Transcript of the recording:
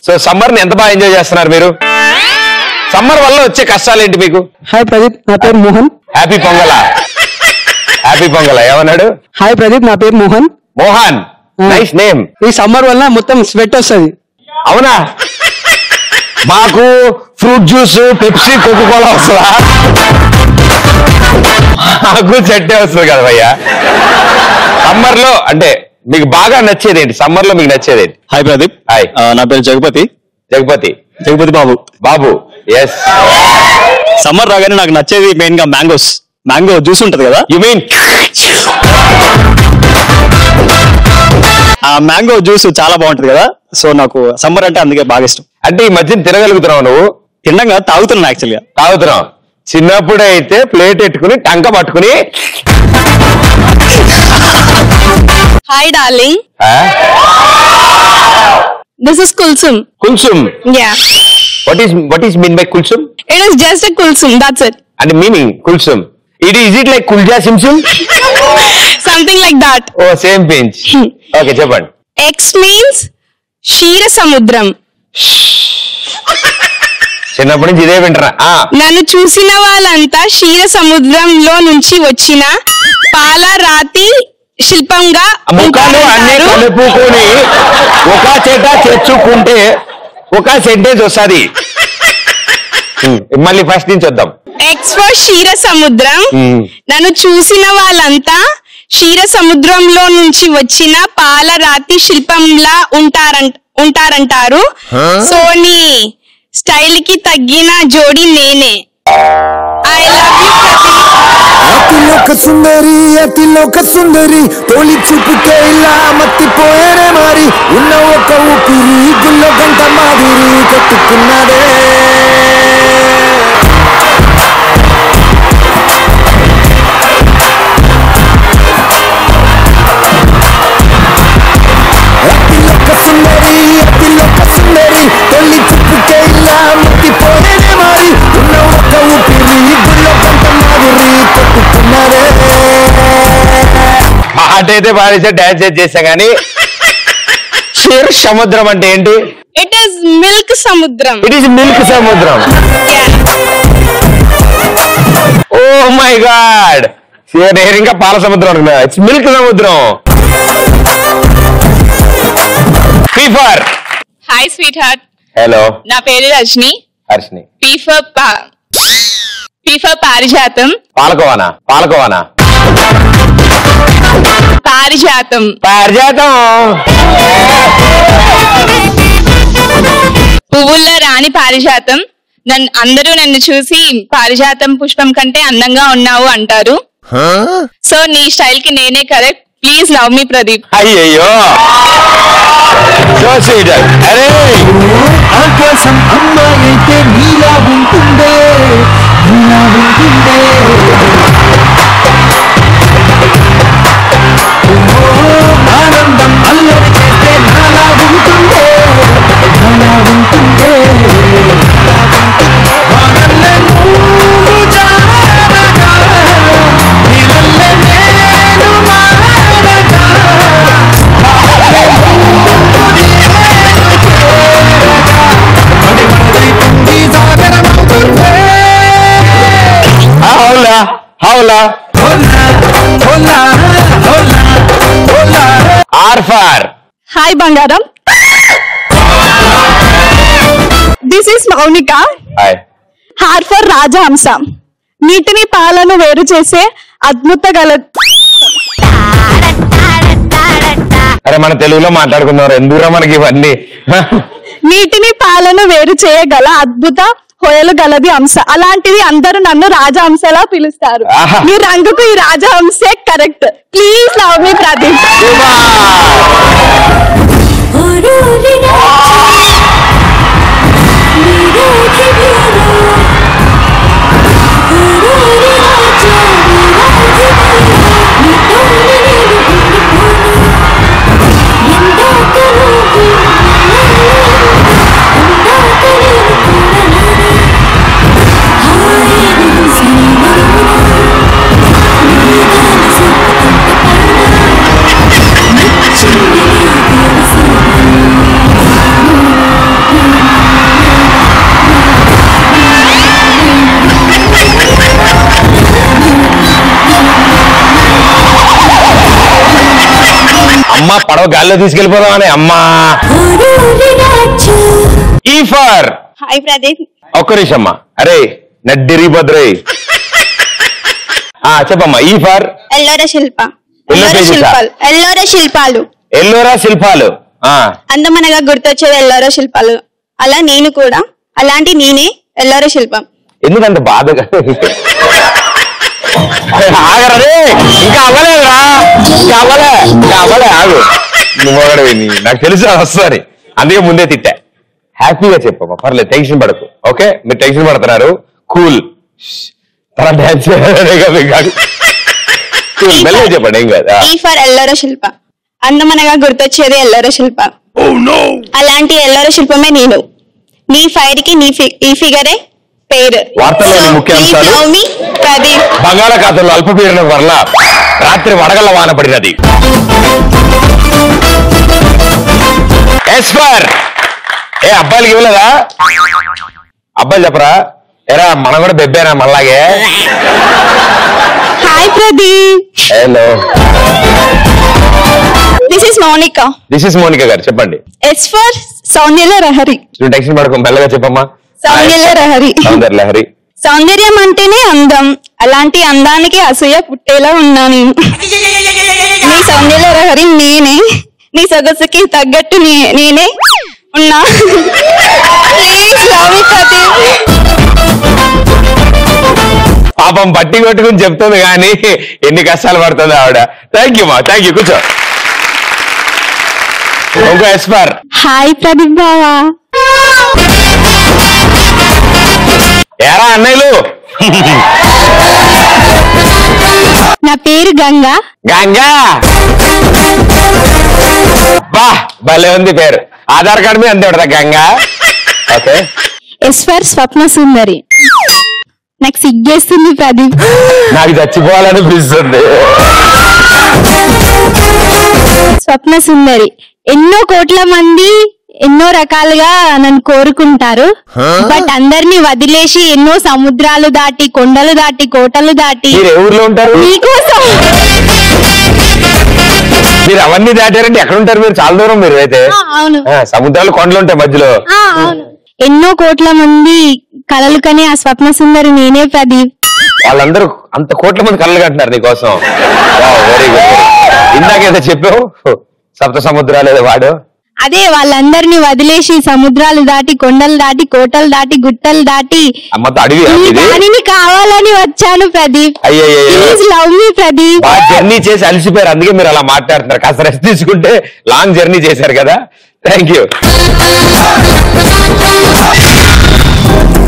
So summer ని ఎంత బాగా ఎంజాయ్ చేస్తున్నారు మీరు సమ్మర్ వల్ల వచ్చే కష్టాలు ఏంటి మీకు హాయ్ ప్రదీప్ నా పేరు మోహన్ హ్యాపీ పొంగల హ్యాపీ పొంగల ఏమన్నాడు హాయ్ ప్రదీప్ నా పేరు మోహన్ మోహన్ నైస్ నేమ్ ఈ సమ్మర్ వల్ల మొత్తం స్వెట్ వస్తుంది అవునా మాకు fruit juice Pepsi coca cola వస్తుందా మాకు చెట్టే వస్తుంది కదా భయ్యా సమ్మర్ లో అంటే మీకు బాగా నచ్చేది ఏంటి సమ్మర్ లో మీకు నచ్చేది ఏంటి హాయ్ ప్రదీప్ హాయ్ ఆ, నా పేరు జగపతి జగపతి జగపతి బాబు బాబు ఎస్ సమ్మర్ రాగానే నాకు నచ్చేది మెయిన్ గా మ్యాంగోస్ మ్యాంగో జ్యూస్ ఉంటది కదా యు మీన్ ఆ మ్యాంగో జ్యూస్ చాలా బాగుంటది కదా సో నాకు సమ్మర్ అంటే అందుకే బాగా ఇష్టం అంటే ఈ మధ్యన తినగలుగుతున్నావు నువ్వు తిండంగా తాగుతున్నాను యాక్చువల్గా తాగుతున్నావు చిన్నప్పుడు అయితే ప్లేట్ ఎట్టుకుని టంక పట్టుకుని Hi, darling. ఆ, This is Kulsum. Kulsum Yeah. What is what is mean by Kulsum It is just a Kulsum. That's it. అంటే meaning Kulsum it is it like కుల్జా సిమ్సుమ్ Something like that. ఓ సేమ్ పెంచ్ ఓకే చెప్పండి X means క్షీర సముద్రం చిన్నప్పటి నుంచి ఇదే వింటారా ఆ, నన్ను చూసిన వాళ్ళంతా క్షీర సముద్రంలో నుంచి వచ్చిన పాల రాతి శిల్పంగా ముఖాలు అన్ని ఉంటారంటారు. కలుపుకొని ఒక చేత తెచ్చుకుంటే ఒక సెంటెన్స్ వస్తుంది మళ్ళీ ఫస్ట్ నుంచి వద్దాం ఎక్స్ ఫర్ క్షీర సముద్రం Hmm. నన్ను చూసిన వాళ్ళంతా క్షీర సముద్రంలో నుంచి వచ్చిన పాల రాతి శిల్పంలా ఉంటారంట ఉంటారంటారు సో నీ స్టైల్ కి తగ్గిన జోడి నేనే ఐ లవ్ యూ ప్రదీప్ అతిలోక సుందరి అతిలోక సుందరి తోలి చూపుకే ఇలా మత్తిపోయేనే మరి ఉన్న ఒక ఊపిరి గుల్లో గంట మాదిరి కొట్టుకున్నదే అతిలోక సుందరి అతిలోక సుందరి తొలి చూపుకే ఇలా మత్తిపోయేనే మరి ఉన్న ఒక ఊపిరి గుల్లో గంట మాదిరి కొట్టుకున్నదే పాట అయితే పాడేసా డాన్స్ చేసా కానీ క్షీర సముద్రం అంటే ఏంటి ఇట్ ఈస్ మిల్క్ సముద్రం ఇట్ ఈస్ మిల్క్ సముద్రం ఓ మై గాడ్ నేను ఇంకా పాల సముద్రం అనుకున్నా ఇట్స్ మిల్క్ సముద్రం ఫీఫర్ హాయ్ స్వీట్ హార్ట్ హలో నా పేరు రజని హర్షిని పీఫర్ పీఫర్ పారిజాతం పాలకోవానా పాలకోవానా పారిజాతం పారిజాతం పువ్వుల్లో రాణి పారిజాతం నన్ను అందరూ నన్ను చూసి పారిజాతం పుష్పం కంటే అందంగా ఉన్నావు అంటారు సో నీ స్టైల్ కి నేనే correct please love me Pradeep అయ్యయ్యో సో స్వీట్ అరే ఆకాశం అమ్మాయి అయితే నీలా ఉంటుందే నీలా ఉంటుందే ఓ, ఆనందం అల్లరి చేస్తే నాలా ఉంటుందే నాలా ఉంటుందే వానల్లే నువ్వు జారగా, నీళ్ళల్లే నేను మారగా, వానల్లే నువ్వు హౌలా హౌలా ఆర్ ఫార్ హాయ్ బంగారం this is Mounika hi R for రాజహంస నీటిని పాలను వేరు చేసే అద్భుత గల అరే మన తెలుగులో మాట్లాడుకుందాం ఎందుకురా మనకి ఇవన్నీ నీటిని పాలను వేరు చేయగల అద్భుత హోయలు గలది అంశ అలాంటిది అందరూ నన్ను రాజహంసలా పిలుస్తారు ఆహా. మీ రంగుకు ఈ రాజహంసే correct please love me Pradeep Thank you. అమ్మ పడవ గాల్లో తీసుకెళ్ళిపోదామని అమ్మా ఈ ఫర్ హాయ్ ప్రదీప్ ఒక్క నిమిషం అమ్మా అరే నడ్డిరి భద్రయ్ ఆ చెప్పమ్మా ఈ ఫర్ ఎల్లోర శిల్ప ఎల్లో ఎల్లోర పేజెసా? శిల్పాలు ఎల్లోర శిల్పాలు ఎల్లోరా శిల్పాలు ఆ అందమనగా గుర్తొచ్చేది ఎల్లోర శిల్పాలు అలా నేను కూడా అలాంటి నేనే ఎల్లోర శిల్పం ఎందుకంత బాధగా ఆగరదే ఇంకా అవ్వలేదురా ఇంకా అవ్వలే ఇంకా అవ్వలే ఆగు నువ్వు ఒకడివి, నీ- నాకు తెలుసు అది వస్తుంది అందుకే ముందే తిట్టా హ్యాపీగా చెప్పమ్మా పర్లేదు టెన్షన్ పడకు ఓకే మీరు టెన్షన్ పడుతున్నారు కూల్ తన డాన్స్ కూల్ మెల్లగా చెప్పండి ఏం కాదు ఆ. ఈ ఫర్ ఎల్లోర శిల్ప అందమనగా గుర్తొచ్చేది ఎల్లోర శిల్ప అలాంటి ఎల్లోర శిల్పమే నేను నీ ఫైర్ కి నీ fi- ఈ ఫిగరే పేరు వార్తల్లోని ముఖ్య Please అంశాలు. love me, ప్రదీప్ బంగాళాఖాతంలో అల్పపీడనం వల్ల రాత్రి వడగళ్ల వాన పడినది ఎస్పర్ ఏ అబ్బాయిలకి ఇవ్వలేదా అబ్బాయిలు చెప్పరా ఎరా మనం కూడా బెబ్బేనా మళ్ళాగే hi Pradeep hello this is Mounika this is Monika గారు చెప్పండి ఎస్ ఫర్ సౌందర్య రహరి నువ్వు టెన్షన్ పడుకో మెల్లగా చెప్పమ్మా సౌందర్య లహరి. సౌందర్య లహరి సౌందర్యం అంటేనే అందం అలాంటి అందానికి అసూయ పుట్టేలా ఉన్నా నేను నీ సౌందర్య రహరి నేనే నీ సొగసుకి తగ్గట్టు నే- నేనే ఉన్నా ప్లీజ్ లవ్ మీ ప్రదీప్ పాపం పట్టి కొట్టుకుని చెప్తుంది కానీ ఎన్ని కష్టాలు పడుతుంది ఆవిడ థ్యాంక్ యూ మా థ్యాంక్ యూ కూర్చో ఇంకో ఎస్పర్ హాయ్ ప్రదీప్ బావా ఏరా అన్నయ్యలు నా పేరు గంగా గంగా బా భలే ఉంది పేరు ఆధార్ కార్డు మీద అంతే ఉంటుందా గంగా ఓకే ఎస్ ఫర్ స్వప్న సుందరి నాకు సిగ్గేస్తుంది ప్రదీప్ నాకు చచ్చిపోవాలనిపిస్తుంది స్వప్న సుందరి ఎన్నో కోట్ల మంది ఎన్నో రకాలుగా నన్ను కోరుకుంటారు బట్ అందరినీ వదిలేసి ఎన్నో సముద్రాలు దాటి కొండలు దాటి కోటలు దాటి మీరు ఏ ఊర్లో ఉంటారు నీకోసం మీరు అవన్నీ దాటారంటే ఎక్కడ ఉంటారు మీరు చాలా దూరం మీరు అయితే ఆ, అవును ఆ, సముద్రాలు కొండలు ఉంటాయి మధ్యలో ఆ, అవును ఎన్నో కోట్ల మంది కలలు కని ఆ స్వప్న సుందరి నేనే ప్రదీప్ వాళ్ళందరూ అంత కోట్ల మంది కళ్ళు కంటున్నారు నీకోసం వెరీ గుడ్ ఇందాకేదో చెప్పావు సప్త సముద్రాలు ఏదో వాడు అదే వాళ్ళందరినీ వదిలేసి సముద్రాలు దాటి కొండలు దాటి కోటలు దాటి గుట్టలు దాటి ఆ మొత్తం అడివి ఈ ఇది దానిని కావాలని వచ్చాను ప్రదీప్ అయ్యయ్యో ప్లీజ్ లవ్ మీ ప్రదీప్ బాగా జర్నీ చేసి అలసిపోయారు అందుకే మీరు అలా మాట్లాడుతున్నారు కాస్త రెస్ట్ తీసుకుంటే లాంగ్ జర్నీ చేశారు కదా థ్యాంక్ యూ